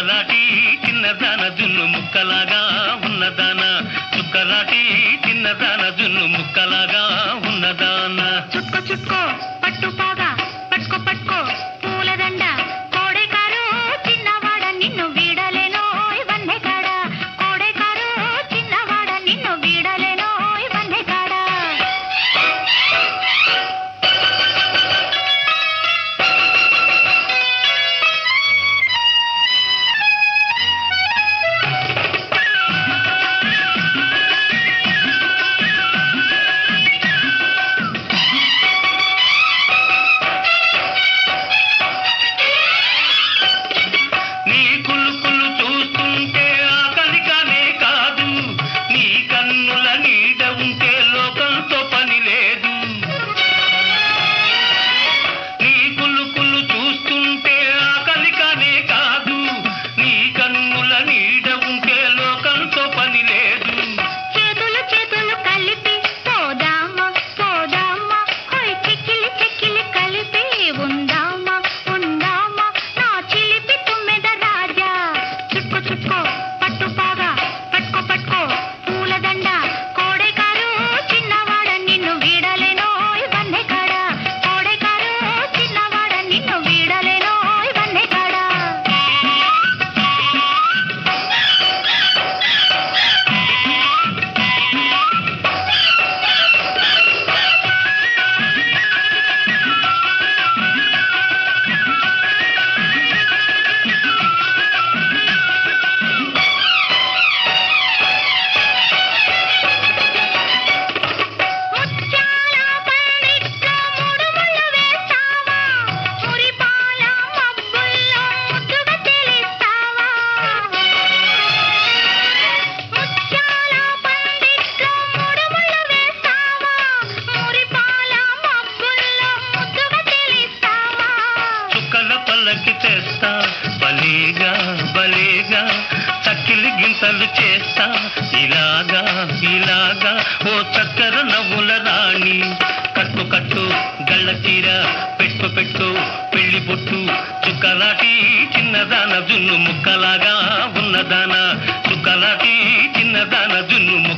చుక్కలాటి చిన్నదాన జున్ను ముక్కలాగా ఉన్నదాన చుక్కలాటి చిన్నదాన జున్ను ముక్కలాగా ఉన్నదాన చుక్కో చుక్కో పట్టు పాగా పట్టుకో పట్టుకో పూలదండ కోడెకారు చిన్నవాడ నిన్ను వీడలేను ఇవన్నీ కాడ కోడెకారు చిన్నవాడ నిన్ను వీడలేను ఇవన్నీ కాడ నీ కులుకులు చూస్తుంటే ఆకలిగానే కాదు నీ కన్నుల నీడ ఉంటే లోకంతో పని లేదు నీ కులుకులు చూస్తుంటే ఆకలిగానే కాదు నీ కన్నుల నీడ ఉంటే లోకంతో పని లేదు చేతులు చేతులు కలిపి పోదామా పోదామా హోయ్ చెక్కిలి చెక్కిలి కలిపి ఉందామా ఉందామా నా చిలిపి తుమ్మెద రాజా చుక్కో చుక్కో పట్టు పాగా పట్టుకో పట్టుకో పూలదండ కోడెకారు చిన్నవాడ నిన్ను వీడలేనో ఇవన్నీ కాడ కోడెకారు చిన్నవాడ నిన్ను వీడలేనో ఇవన్నీ కాడ ముత్యాల పండిట్లో ముడుములు వేస్తావా మురిపాల మబ్బుల్లో ముద్దుగా తెలుస్తావా ముత్యాల పండిట్లో ముడుములు వేస్తావా మురిపాల మబ్బుల్లో ముద్దుగా తెలుస్తావా చుక్కల పల్లకి చేస్తా బలేగా బలేగా చక్కిలి గింతలు చేస్తా ఇలాగా ఇలాగా ఓ చక్కర నవ్వుల రాణి కట్టు కట్టు గళ్ళ చీర పెట్టు పెట్టు పెళ్లి బొట్టు చుక్కలాటి చిన్నదాన జున్ను ముక్కలాగా ఉన్నదాన చుక్కలాటి చిన్నదాన జున్ను ముక్క